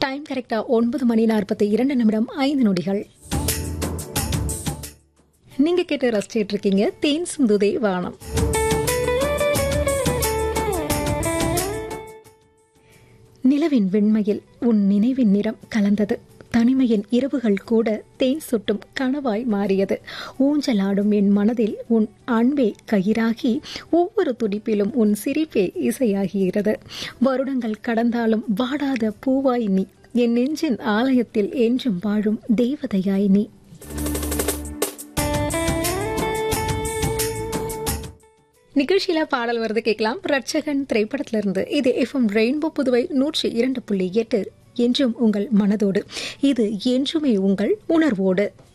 time கரெக்டா ஒன்பது மணி நாற்பத்தி இரண்டு நிமிடம் ஐந்து நொடிகள் நீங்க கேட்டு ரசிச்சிட்டு இருக்கீங்க தேன் சிந்துதே வானம் நிலவின் வெண்மையில் உன் நினைவின் நிறம் கலந்தது தனிமையின் இரவுகள் கூட தேன் சுட்டும் கனவாய் மாறியது ஊஞ்சலாடும் என் மனதில் உன் அன்பே கயிறாகி ஒவ்வொரு துடிப்பிலும் உன் சிரிப்பே இசையாகிறது வருடங்கள் கடந்தாலும் வாடாத பூவாய் நீ என் நெஞ்சின் ஆலயத்தில் என்றும் வாழும் தெய்வதையாய் நீ நிகழ்ச்சியில பாடல் வருது கேட்கலாம் ரட்சகன் திரைப்படத்திலிருந்து இது எஃப்எம் ரெயின்போ புதுவை நூற்றி இரண்டு புள்ளி எட்டு என்றும் உங்கள் மனதோடு இது என்றுமே உங்கள் உணர்வோடு